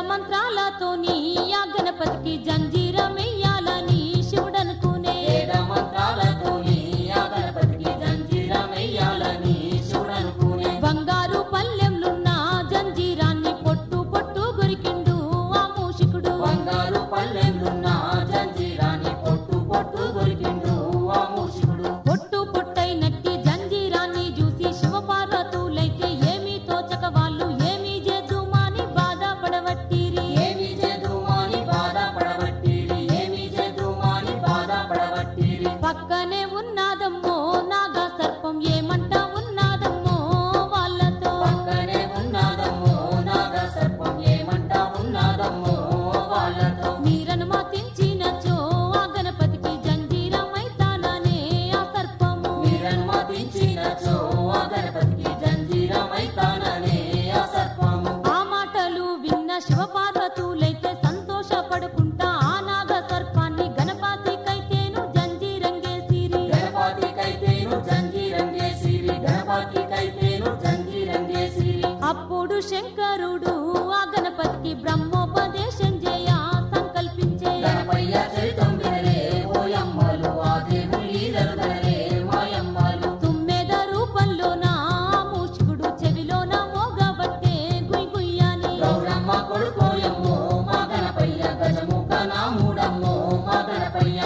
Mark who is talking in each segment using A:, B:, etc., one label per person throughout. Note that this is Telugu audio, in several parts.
A: మంత్రాలతోని ఆ గణపతికి జంజీరమెయ్యాలని శివుడనుకునే
B: వేద మంత్రాలతోని ఆ గణపతికి జంజీరమెయ్యాలని శివుడనుకునే
A: బంగారు పల్లెంలున్న జంజీరాన్ని పొట్టు పొట్టు గురికిండు ఆ మూషికుడు
B: బంగారు పల్లెంలున్న జంజీరాన్ని పొట్టు పొట్టు దొరికిండు ఆ మూషికుడు
A: పొట్టు పొట్టైనట్టి జంజీరాన్ని చూసి శివపార్వతులైతే ఏమీ తోచక వాళ్ళు ఏమీ చేద్దుమాని బాధపడవట్టిరి
B: ఏమి చేదుమాని బాధపడబట్టిరి ఏమి చేదుమాని బాధపడబట్టిరి
A: పక్కనే ఉన్నాదమ్మో నాగా సర్పం ఏమంట ఉన్నాదమ్మో వాళ్ళతో
B: పక్కనే ఉన్నాదమ్మో నాగ సర్పం ఏమంటా ఉన్నాదమ్మో వాళ్ళతో
A: మీరనుమతించినచో ఆ గణపతికి జంజీరమైతాననే ఆ సర్పము
B: మీరనుమతించినచో ఆ గణపతికి జంజీరమైతాననే ఆ సర్పము
A: ఆ మాటలు విన్న శివపార్వతులైతే సంతోషపడుకుంటా ఆ నాగ సర్పాన్ని గణపతికైతేను జంజీరంగేసిరి
B: గణపతికైతేను జంజీరంగేసిరి గణపతికైతేను జంజీరంగేసిరి
A: అప్పుడు శంకరుడు ఆ గణపతికి బ్రహ్మోపదేశం చేయ సంకల్పించే
B: గణపయ్య చరితం వినరే ఓయమ్మలు ఆ దేవుని లీలలు వినరే మాయమ్మలు
A: తుమ్మెద రూపంలోన ఆ మూషికుడు చెవిలోన మోగబట్టే గుయ్ గుయ్యాని
B: గౌరమ్మ కొడుకోయమ్మో మా గణపయ్య గజముఖ నాముడమ్మో మా గణపయ్య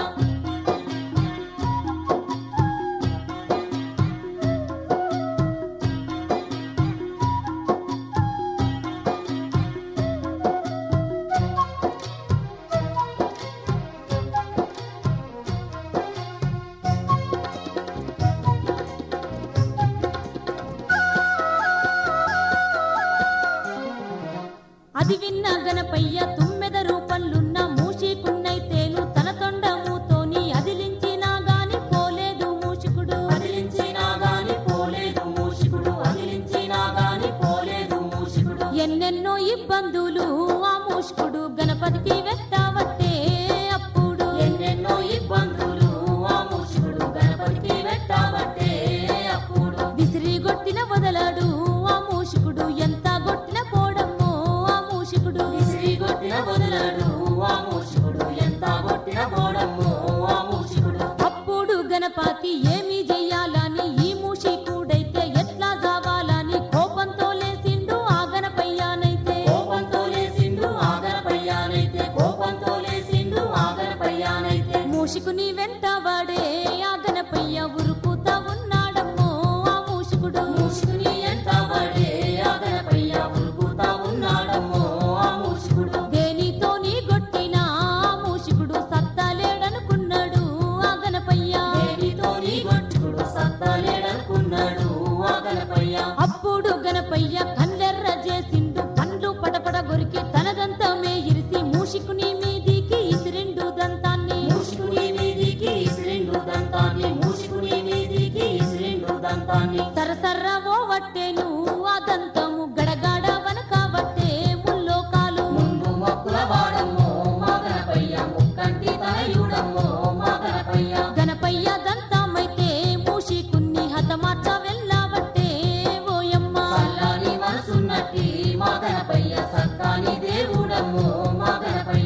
A: అది విన్న గణపయ్య తుమ్మెద రూపంలున్న మూషికున్నైతేను తన తొండముతోని అదిలించినా గాని పోలేదు మూషికుడు
B: అదిలించినా గాని పోలేదు మూషికుడు అదిలించినా గాని పోలేదు మూషికుడు
A: ఎన్నెన్నో ఇబ్బందులు ఆ మూషికుడు గణపతికి వెట్టావట్టే అప్పుడు
B: ఎన్నెన్నో ఇబ్బందులు ఆ మూషికుడు గణపతికి పెట్టాబట్టే అప్పుడు
A: విసిరి గొట్టిన వదలడు ఆ మూషికుడు ఎంత గొట్టిన పోడమ్మో ఆ మూషికుడు
B: విసిరి కొట్టిన వదలడు ఆ మూషికుడు ఎంత కొట్టిన పోడమ్మో ఆ మూషికుడు
A: అప్పుడు గణపతి ఏమి చెయ్యాలని ఈ మూషికుడైతే ఎట్లా కావాలని కోపంతో లేసిండు ఆ గణపయ్యానైతే
B: కోపంతో లేసిండు ఆగనపయ్యానైతే కోపంతో లేసిండు ఆగనపయ్యానైతే
A: మూషికుని వెంట వాడే ఆ గణపయ్య ఉరుకుతా ఉన్నాడమ్మో ఆ మూషికుడు
B: మూషికుని ఎంత పడే ఆగనపయ్య ఉరుకుతా ఉన్నాడమ్మో ఆ మూషికుడు
A: దేనితో నీ గొట్టిన ఆ మూషికుడు సత్తాలేడనుకున్నాడు ఆ గణపయ్య
B: దేనితో నీ గొట్టుకుడు సత్తలేడనుకున్నాడు ఆగనపయ్య
A: అప్పుడు గణపయ్య కళ్ళెర్ర చేసిండు పండ్లు పడపడ గొరికి తనదంతమే ఇరిసి మూషికుని మీదికి ఇసిరిండు దంతాన్ని
B: మూషికుని మీదికి ఇసిరిండు దంతాన్ని మూషికుని మీదికి ఇసిరిండు దంతాన్ని
A: సరసర్ర ఓ వట్టేను ఆ దంతము గడగాడ వనక వట్టే ముల్లోకాలు
B: ముందు మొక్కుల వాడమ్మో మా గణపయ్య ముక్కంటి తనయుడమ్మో మా గణపయ్య
A: గణపయ్య దంతమైతే మూషికున్ని హతమార్చ వెళ్ళవట్టే ఓయమ్మ
B: చల్లని మనసున్నట్టి మా గణపయ్య సత్తాని దేవుడమ్మో మా గణపయ్య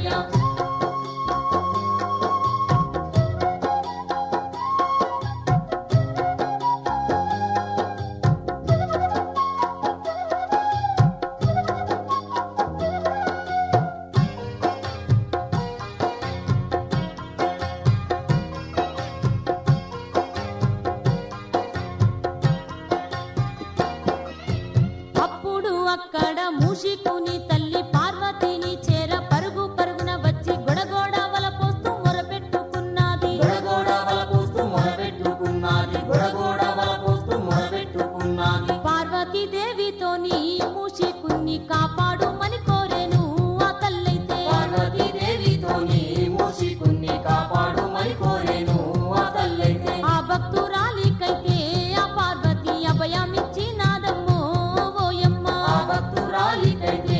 A: అప్పుడు అక్కడ మూషికుని తల్లి పార్వతిని చేర పరుగు పరుగున వచ్చి గొడగోడ వలపోస్తూ మొరపెట్టుకున్నది
B: గొడగోడ వలపోస్తూ మొరపెట్టుకున్నది గొడగోడ వలపోస్తూ మొరపెట్టుకున్నది
A: పార్వతీ దేవితోని మూషికున్ని కాపాడుమని కోరెను ఆ తల్లైతే
B: పార్వతీదేవితోని మూషికున్ని కాపాడు మరి కోరేను ఆ తల్లైతే
A: ఆ భక్తురాలికైతే ఆ పార్వతి అభయమిచ్చినాదమ్మో ఓయమ్మ
B: ఆ భక్తురాలికైతే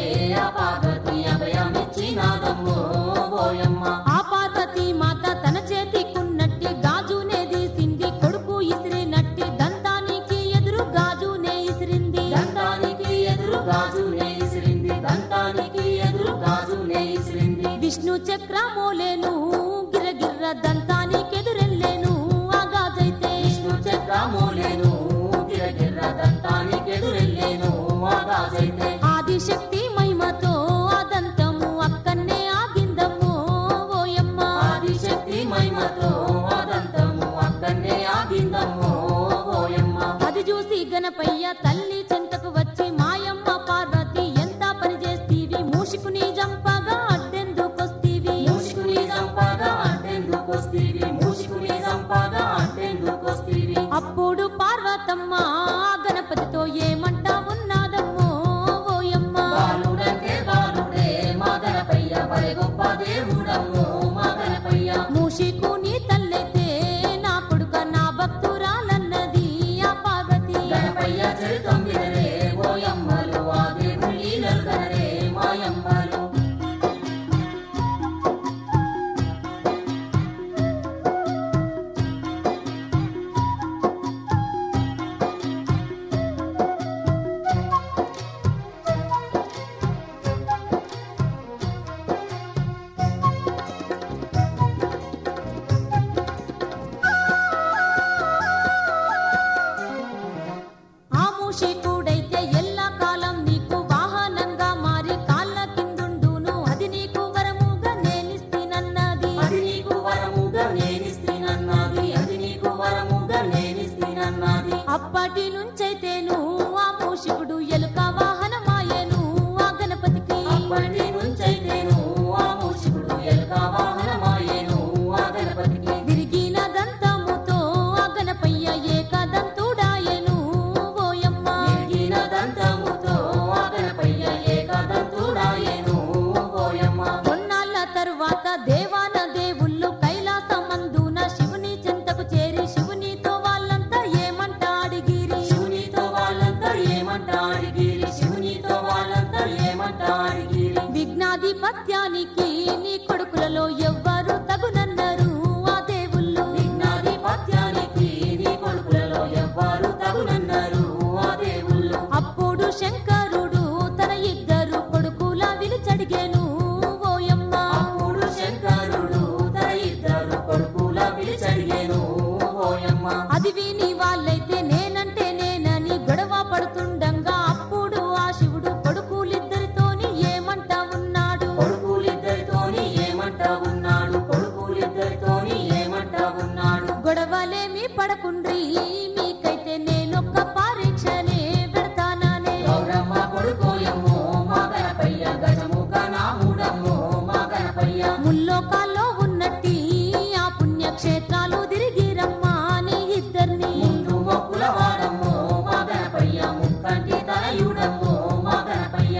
A: చక్రమోలేను గిరగిర్ర దంతానికెదురెళ్ళేను ఆగాజైతే
B: విష్ణు చక్రమూలేను గిరగిర్ర దంతానికెదురెళ్ళేను ఆగాజైతే
A: ఆదిశక్తి మహిమతో ఆ దంతము అక్కన్నే ఆగిందమ్మో ఓయమ్మ
B: ఆదిశక్తి మహిమతో అదంతము అక్కడనే ఆగిందమ్మో ఓయమ్మ
A: అది చూసి గణపయ్య తల్లి చెంతకు వచ్చి మాయమ్మ పార్వతి ఎంత పని చేస్తీవి మూషికుని జంపగా అడ్డెందుకొస్తీవి
B: మూషికుని సంపగా అంటెందుకొస్తీవి మూషికుని సంపగా అంటెందుకొస్తీవి
A: అప్పుడు పార్వతమ్మ ఆ గణపతితో ఏమంటా ఉన్నాదమ్మో ఓయమ్మ
B: బాలుడంటే బాలుడే మా గణపయ్య బలే గొప్ప దేవుడమ్మో మా గణపయ్య
A: మూషికుని తల్లైతే నా కొడుక నా భక్తురాలన్నది ఆ పార్వతి
B: గణపయ్య చరితం వినరే ఓయమ్మలు ఆ దేవుడి లీలలు కనరే మాయమ్మలు
A: ఆ మూషికుడైతే ఎల్ల కాలం నీకు వాహనంగా మారి కాళ్ళ కిందుండును అది నీకు వరముగా నేనిస్తినన్నది
B: అది నీకు వరముగా నేనిస్తేనన్నది అది నీకు వరముగా నేనిస్తేనన్నది
A: అప్పటి నుంచైతేను ఆ మూషికుడు ఎలుక వాహనమాయెను ఆ గణపతికి
B: అప్పటి నుంచైతేను ఆ మూషికుడు ఎలుక వాహనమాయేను ఆ గణపతికి
A: విరిగిన దంతముతో ఆ గణపయ్య ఏకదంతుడాయెను ఓయమ్మ
B: ఎరిగిన దంతముతో ఆ గణపయ్య ఏకదంతుడాయేను ఓయమ్మ
A: కొన్నాళ్ళ తరువాత దేవాన దేవుళ్ళు కైలాసమందున శివుని చెంతకు చేరి శివునితో వాళ్ళంతా ఏమంట అడిగిరి
B: శివునితో వాళ్ళంతా ఏమంటాడిగిరి శివునితో వాళ్ళంతా ఏమంటాడిగిరి
A: విఘ్నాధిపత్యానికి నీ కొడుకులలో ఎవ్వరు తగునన్నారు ఆ దేవుళ్ళు
B: విఘ్నాధిపత్యానికి నీ కొడుకులలో ఎవ్వరు తగునన్నారు ఆ దేవుళ్ళు
A: అప్పుడు శంకరుడు తన ఇద్దరు కొడుకుల విలిచడిగేను ఓయమ్మ
B: అప్పుడు శంకరుడు తన ఇద్దరు కొడుకుల పిలిచడిగేను ఓయమ్మ
A: అది విని వాళ్ళైతే నేనంటే నేనని గొడవ పడుతుండగా అప్పుడు ఆ శివుడు కొడుకులిద్దరితోని ఏమంటా ఉన్నాడు
B: కొడుకులిద్దరితోని ఏమంటా ఉన్నాడు కొడుకులిద్దరితోని ఏమంటా ఉన్నాడు
A: గొడవలేమి పడకుండ్రి మీకైతే నేనొక్క పరీక్షనే పెడతాననే
B: గౌరమ్మ కొడుకోయమ్మో మా గణపయ్య గజముఖ నాముడమ్మో మా గణపయ్య
A: ముల్లోకాల్లో ఉన్నట్టి ఆ పుణ్యక్షేత్రాలు తిరిగి రమ్మా నీ ఇద్దరిని
B: ముందు మొక్కుల వాడమ్మో మా గణపయ్య ముక్కంటి తనయుడమ్మో మా గణపయ్య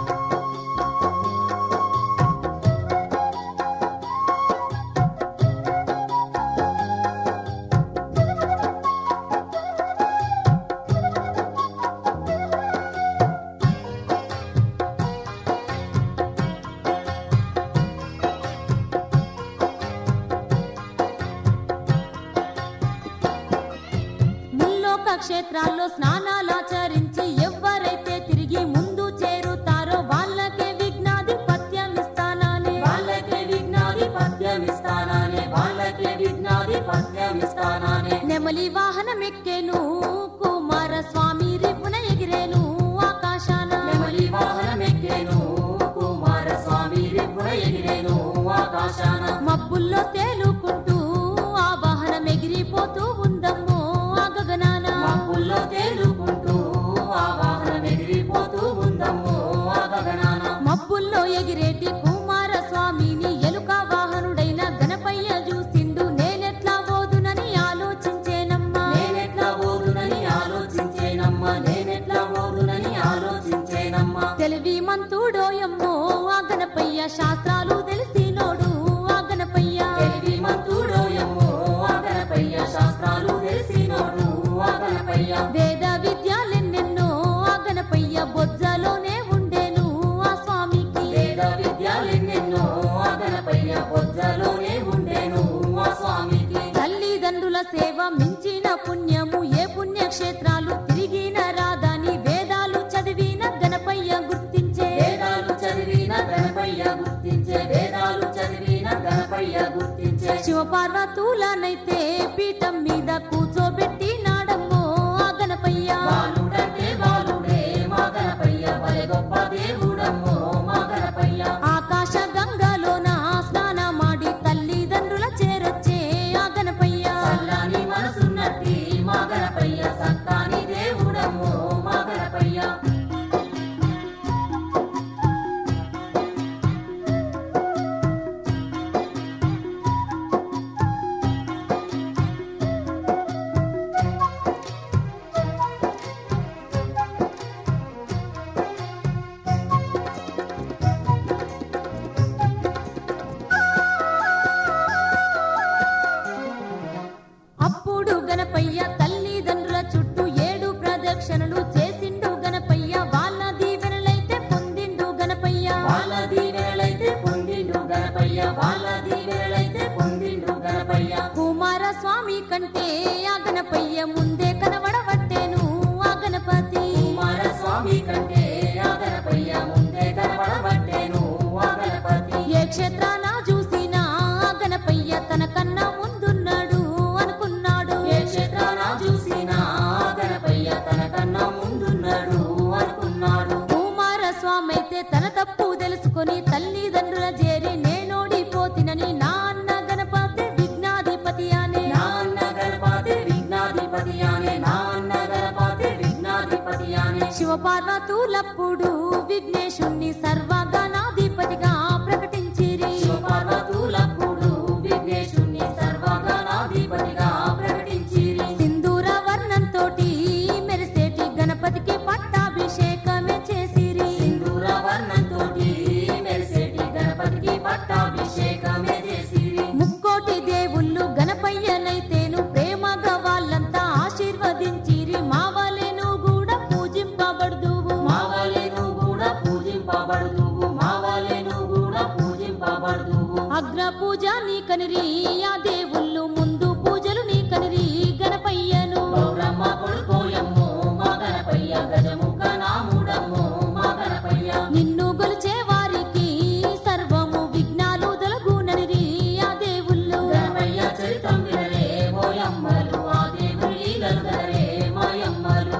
A: ముల్లోక క్షేత్రాల్లో స్నానాలాచరించి ఎవరైతే తిరిగి ముందు చేరుతారో వాళ్ళకే విఘ్నాధిపత్యం ఇస్తానని
B: వాళ్ళకే విఘ్నాధిపత్యం ఇస్తానానే వాళ్ళకే విఘ్నాధిపత్యం ఇస్తానానే
A: నెమలి వాహనం ఎక్కేను కుమార స్వామి రిపున ఎగిరేను ఆకాశాన
B: నెమలి వాహనం ఎక్కేను కుమార స్వామి రిపున ఎగిరేను ఆకాశాన
A: మబ్బుల్లో తేలుకుంటూ ఆ వాహనం ఎగిరిపోతూ ఉందమ్మో ఆ గగనాన
B: మబ్బుల్లో తేలుకుంటూ ఆ వాహనం ఎగిరిపోతూ ఉందమ్మో ఆ గగనాన
A: మబ్బుల్లో ఎగిరేటి కుమార స్వామిని ఎలుక వాహనుడైన గణపయ్య చూసిండు నేనెట్లా పోదునని ఆలోచించేనమ్మా
B: నేనెట్లా పోదునని ఆలోచించేనమ్మా నేనెట్లా పోదునని ఆలోచించేనమ్మా
A: తెలివి మంతుడోయమ్మో ఆ గణపయ్య శాస్త్రాలు తెలిసినోడు ఆ గణపయ్య
B: తెలివి మంతుడోయమ్మో ఆ గణపయ్య శాస్త్రాలు తెలిసినోడు ఆ గణపయ్య
A: వేద విద్యాలెన్నెన్నో ఆ గణపయ్య బొజ్జలోనే ఉండేను ఆ స్వామికి
B: వేద విద్యాలెన్నెన్నో ఆ గణపయ్య పొజ్జలోనే ఉండేను ఆ స్వామికి
A: తల్లిదండ్రుల సేవ మించిన పుణ్యము ఏ పుణ్యక్షేత్రాలు తిరిగిన రాదని వేదాలు చదివిన గణపయ్య గుర్తించే
B: వేదాలు చదివిన గణపయ్య గుర్తించే
A: శివపార్వతులనైతే పీఠం మీద కూర్చోబెట్టి నాడమ్మో ఆ గణపయ్య
B: బాలుడంటే బాలుడే మా గణపయ్య భలే గొప్ప దేవుడమ్మో మా గణపయ్య
A: ఆకాశ గంగలోన స్నానమాడి తల్లిదండ్రుల చేరొచ్చే ఆ గణపయ్య
B: చల్లని మనసున్నట్టి మా గణపయ్య సత్తాని దేవుడమ్మో మా గణపయ్య
A: అప్పుడు గణపయ్య తల్లిదండ్రుల చుట్టూ ఏడు ప్రదక్షిణలు చేసిండు గణపయ్య వాళ్ళ దీవెనలైతే పొందిండు గణపయ్య
B: వాళ్ళ దీవెనలైతే పొందిండు గణపయ్య వాళ్ళ దీవెనలైతే పొందిండు గణపయ్య
A: కుమార స్వామి కంటే ఆ గణపయ్య ముందే కనబడబట్టేను ఆ గణపతి
B: కుమార స్వామి కంటే ఆ గణపయ్య ముందే కనబడబట్టేను ఆ గణపతి
A: ఏ క్షేత్రాన చూసినా ఆ గణపయ్య తన కన్నా ముందున్నాడు అనుకున్నాడు
B: ఏ క్షేత్రాన చూసినా ఆ గణపయ్య తన కన్నా ముందున్నాడు అనుకున్నాడు
A: కుమార స్వామి అయితే తన తప్పు తెలుసుకొని తల్లిదండ్రుల చేరి నేనోడిపోతినని నాన్న గణపతి విఘ్నాధిపతి అనే
B: నాన్న గణపతి విఘ్నాధిపతి అనే నాన్న గణపతి విఘ్నాధిపతి అనే
A: శివపార్వతులప్పుడు విఘ్నేశుణ్ణి సర్వగణాధిపతిగా ప్రకటించిరి
B: శివపార్వతులప్పుడు విఘ్నేశుని సర్వగణాధిపతిగా ప్రకటించిరి
A: సింధూర వర్ణంతోటి మెరిసేటి గణపతికి పట్టాభిషేకమే చేసిరి
B: సింధూర వర్ణంతోటి మెరిసేటి గణపతికి పట్టాభిషేకమే చేసిరి
A: ముక్కోటి దేవుళ్ళు గణపయ్యనైతేను ప్రేమగా వాళ్ళంతా ఆశీర్వదించిరి మావలేను కూడా పూజింపబడుదువు
B: మావలేను కూడా పూజింపబడుదువు మావలేను కూడా పూజింపబడుదువు
A: అగ్ర పూజ నీ కనిరి ఆ దేవుళ్ళు ముందు పూజలు నీ కనిరి గణపయ్యను
B: గౌరమ్మ కొడుకోయమ్మో మా గణపయ్య గజముఖ నాముడమ్మో మా గణపయ్య
A: నిన్ను గొలిచే వారికి సర్వము విఘ్నాలు దొలగుననిరి ఆ దేవుళ్ళు
B: గణపయ్య చరితం వినరే మోయమ్మలు ఆ దేవుని లీలలు గనరే మాయమ్మలు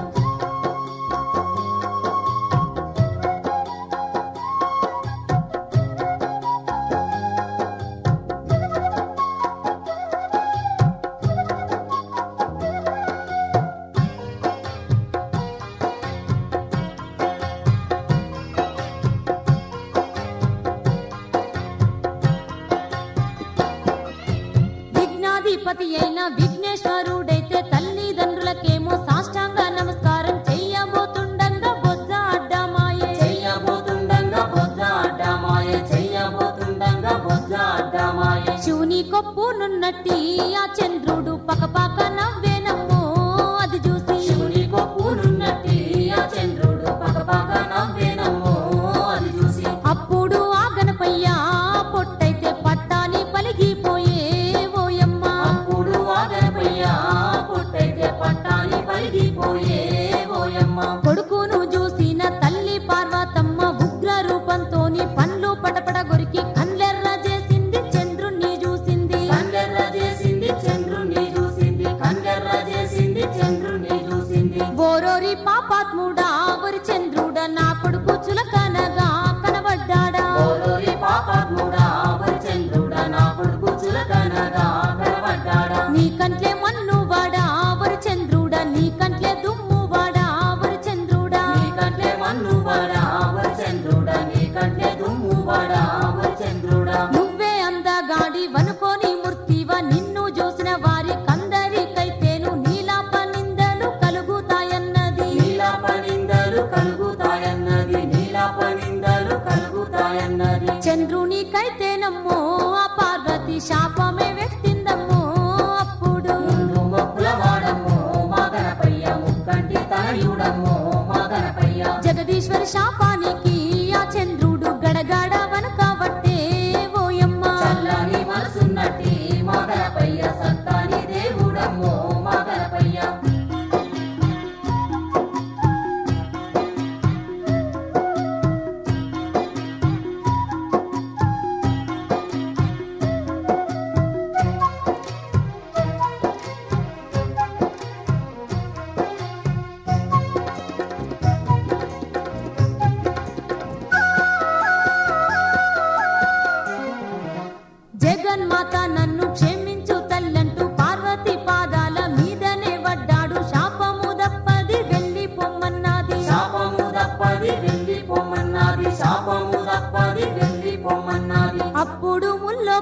A: విఘ్నాధిపతి అయిన విఘ్నేశ్వరుడైతే తల్లిదండ్రులకేమో సాష్టాంగ నమస్కారం చెయ్యబోతుండగా బొజ్జ అడ్డమాయే
B: చెయ్యబోతుండంగా బొజ్జ అడ్డమాయే చెయ్యబోతుండంగా బొజ్జ అడ్డమాయే
A: శివుని కొప్పునున్నట్టి ఆ చంద్రుడు పకపక నవ్వేనమ్మో అది చూసి
B: శివుని కొప్పునున్నట్టి ఆ చంద్రుడు పకపక నవ్వేనమ్మో అది చూసి
A: అప్పుడు ఆ గణపయ్య పొట్టైతే పట్టాని పలిగిపోయే ఓయమ్మ
B: అప్పుడు ఆ గణపయ్య పుట్టైతే పట్టాని పలిగిపోయే ఓయమ్మ
A: కొడుకును చూసిన తల్లి పార్వతమ్మ ఉగ్ర రూపంతోని పండ్లు పటపట గొరికి కండ్లెర్ర చేసింది చంద్రుణ్ణి చూసింది
B: కండెర్ర చేసింది చంద్రుని చూసింది కండెర్ర చేసింది చంద్రుని చూసింది
A: ఓరోరి పాపాత్ముడా ఒరి చంద్రుడా నా కొడుకు చులకనగా కనబడ్డాడా
B: ఓరోరి పాపాత్ముడా మరి చంద్రుడా నా కొడుకు చులకనగా కనబడ్డాడా
A: నీ కంట్లే మన్ను వాడా ఒరి చంద్రుడా నీ కంట్లే దుమ్ము వాడా ఒరి చంద్రుడా
B: నీ కంటే మన్ను వాడా మరి చంద్రుడా నీ కంటే దుమ్ము వాడా మరి చంద్రుడా
A: నువ్వే అందగాడి వనుకోని మూర్తివ నిన్ను చూసిన వారి కందరికైతేను నీలాప నిందలు కలుగుతాయన్నది
B: నీలా పనిందలు కలుగుతాయన్నది నీలా పనిందలు కలుగుతాయన్నది
A: చంద్రునికైతేనమ్మో ఆ పార్వతి శాపమే వ్యక్తిందమ్మో అప్పుడు
B: ముందు మొక్కుల వాడమ్మో మా గణపయ్య ముక్కంటి తనయుడమ్మో మా గణపయ్య
A: జగదీశ్వరి శాపానికి ఆ చంద్రుడు గడగడ వనకబట్టే ఓయమ్మ
B: చల్లని మనసున్నట్టి మా గణపయ్య సత్తాని దేవుడమ్మో మా గణపయ్య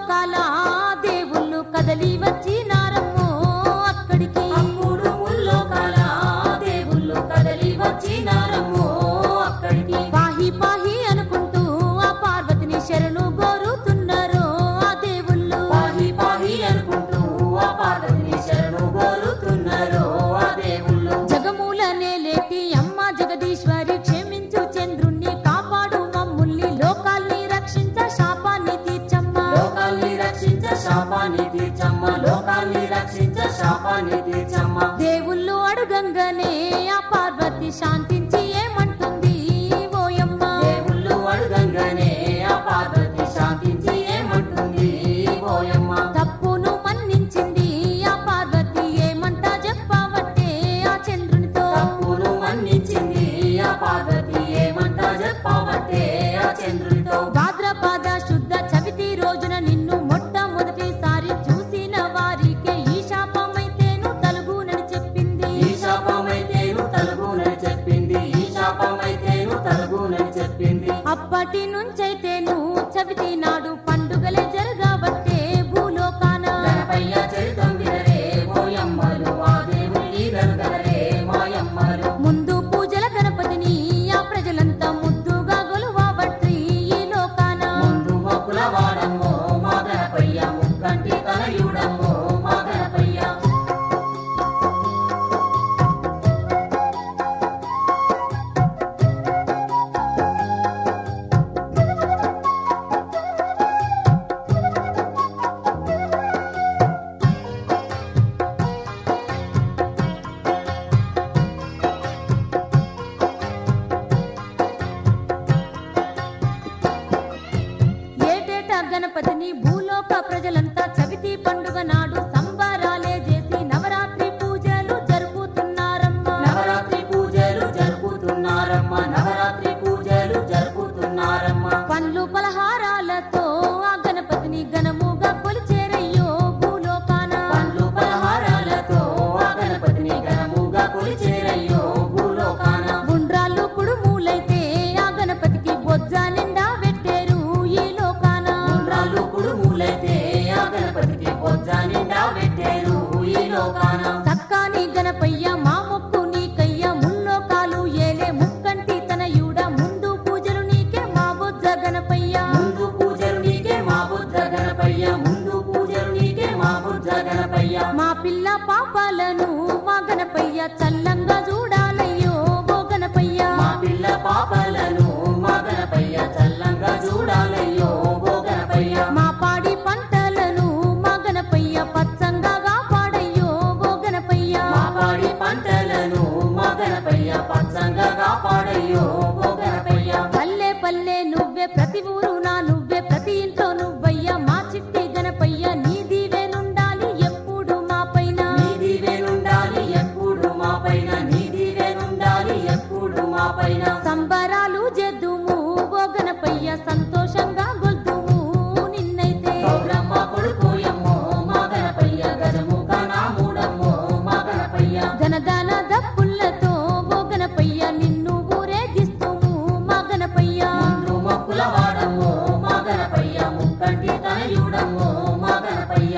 A: ముల్లోకాల దేవుళ్ళు కదలి వచ్చినారమ్మో అక్కడికి
B: అప్పుడు ముల్లోకాల దేవుళ్ళు కదలి వచ్చినారమ్మో అక్కడికి
A: పాహి పాహి అనుకుంటూ ఆ పార్వతిని శరణు కోరుతున్నారు ఆ దేవుళ్ళు
B: పాహి పాహి అనుకుంటూ ఆ పార్వతిని శరణు కోరుతున్నారు ఆ దేవుళ్ళు
A: జగమూలనే లేటి అమ్మ జగదీశ్వరి క్షమించు చంద్రుణ్ణి కాపాడు మమ్ముల్ని లోకాల్ని రక్షించ శాపాన్ని తీర్చమ్మా
B: లోకాల్ని రక్షించ శాపాన్ని తీర్చమ్మ లోకాల్ని రక్షించ శాపాన్ని తీర్చమ్మ
A: దేవుళ్ళు అడుగంగానే ఆ పార్వతి శాంతించి ఏమంటుంది ఓయమ్మ
B: దేవుళ్ళు అడుగంగానే ఆ పార్వతి శాంతించి ఏమంటుంది ఓయమ్మ
A: తప్పును మన్నించింది ఆ పార్వతి ఏమంటా చెప్పవట్టే ఆ చంద్రునితో
B: తప్పును మన్నించింది ఆ పార్వతి ఏమంటా చెప్పవట్టే ఆ చంద్రునితో
A: భాద్రపాద శుద్ధ చవితి రోజున నిన్ను మొట్టమొదటిసారి చూసిన వారికే ఈ శాపమైతేను తలుగునని చెప్పింది
B: ఈ శాపమైతేను తలుగునని చెప్పింది ఈ శాపమైతేను తలుగునని చెప్పింది
A: అప్పటి నుంచైతేను చవితి నాడు పండుగలే జరగబట్టే భూలోకాన
B: గణపయ్య చరితం వినరే ఓయమ్మలు ఆ దేవుని గరుగరే మాయమ్మలు
A: ముందు పూజల గణపతిని ఆ ప్రజలంతా ముద్దుగా గొలువబట్టి ఈ లోకాన
B: ముందు మొక్కుల వాడమ్మో మా గణపయ్య ముక్కంటి తనయుడమ్మో మా గణపయ్య
A: ఏటేటా గణపతిని భూలోక ప్రజలంతా చవితి పండుగ నాడు సంబరాలే చేసి నవరాత్రి పూజలు జరుపుతున్నారమ్మా
B: నవరాత్రి పూజలు జరుపుతున్నారమ్మ నవరాత్రి పూజలు జరుపుతున్నారమ్మ
A: పండ్లు పలహారాలతో ఆ గణపతిని ఘనముగా కొలిచేరయ్యో భూలోకాన
B: పండ్లు పలహారాలతో ఆ గణపతిని ఘనముగా కొలిచేరయ్యో భూలోకాన
A: గుండ్రాళ్ళు కుడుములైతే ఆ గణపతికి బొజ్జ నిండా పెట్టేరు ఈ లోకాన
B: ఉండ్రాళ్ళు కుడుములైతే ఆ గణపతికి పొజ్జ నిండా పెట్టారు ఈ లోకాన
A: సక్కాని గణపయ్య మా మొక్కు నీకయ్య ముల్లోకాలు ఏలే ముక్కంటి తనయుడ ముందు పూజలు నీకే మా బొజ్జ గణపయ్య
B: ముందు పూజలు నీకే మా బుద్ధ గణపయ్య ముందు పూజలు నీకే మా బుద్ధ గణపయ్య
A: మా పిల్ల పాపాలను మా గణపయ్య చల్లంగా చూడాలయ్యో ఓ గణపయ్య
B: మా పిల్ల పాపలను మా గణపయ్య చల్లంగా చూడాలయ్యో ఓ గణపయ్య
A: మా పాడి పంటలను మా గణపయ్య పచ్చంగా కాపాడయ్యో ఓ గణపయ్య
B: మా పాడి పంటలను మా గణపయ్య పచ్చంగా కాపాడయ్యో ఓ గణపయ్య
A: పల్లె పల్లె నువ్వే ప్రతి ఊరు నా నువ్వే ప్రతి ఇంట్లో నువ్వయ్య మా చిట్టి గణపయ్య నీ దీవెనుండాలి ఎప్పుడు మా పైన
B: నీ దీవెనుండాలి ఎప్పుడు మా పైన నీ దీవెనుండాలి ఎప్పుడు మా పైన
A: సంబరాలు చేద్దుము ఓ గణపయ్య సంతోషంగా గొల్దుము నిన్నైతే
B: గౌరమ్మ కొడుకోయమ్మో మా గణపయ్య గజముఖ నాముడమ్మో మా గణపయ్య
A: ధనదాన దప్పులతో ఓ గణపయ్య నిన్ను ఊరేగిస్తుము మా గణపయ్య
B: ముందు మొక్కుల వాడమ్మో మా గణపయ్య ముక్కంటి తనయుడమ్మో మా గణపయ్య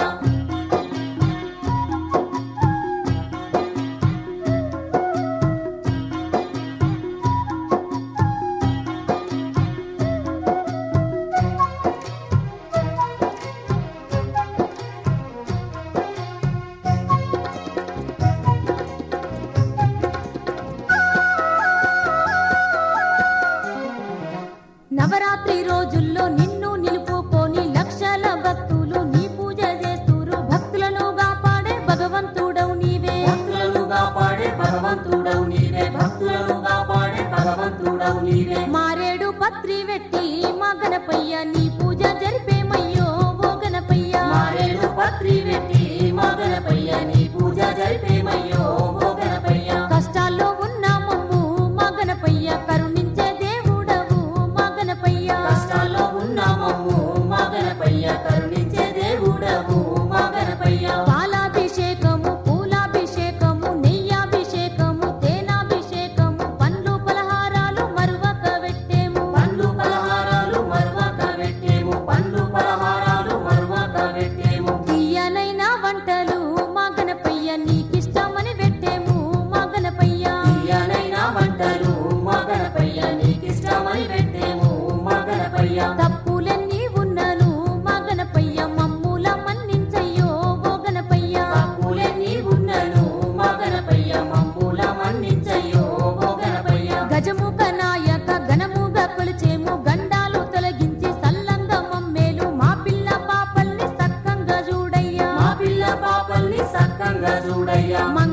A: నవరాత్రి రోజుల్లో నిన్ను నిలుపుకొని లక్షల భక్తులు నీ పూజ చేస్తురు భక్తులను కాపాడే భగవంతుడవు నీవే
B: భక్తులను కాపాడే భగవంతుడవు నీవే భక్తులను కాపాడే భగవంతుడవు నీవే
A: మారేడు పత్రి వెట్టి మా గణపయ్య నీ పూజ జరిపేమయ్యో ఓ గణపయ్య
B: మారేడు పత్రి పెట్టి మా గణపయ్య నీ పూజ జరిపేమయ్యో ఓ గణపయ్య
A: కష్టాల్లో ఉన్న మమ్ము మా గణపయ్య కరుణించే దేవుడవు మా గణపయ్య
B: కష్టాల్లో ఉన్నామమ్ము మా గణపయ్య కరుణించే దేవుడవు మా గణపయ్య
A: పాలాభిషేకము పూలాభిషేకము నెయ్యాభిషేకము తేనాభిషేకము పండ్లు పలహారాలు మరువక పెట్టేము
B: పండ్లు పలహారాలు మరువక పెట్టే చూడయ్యా
A: మంగ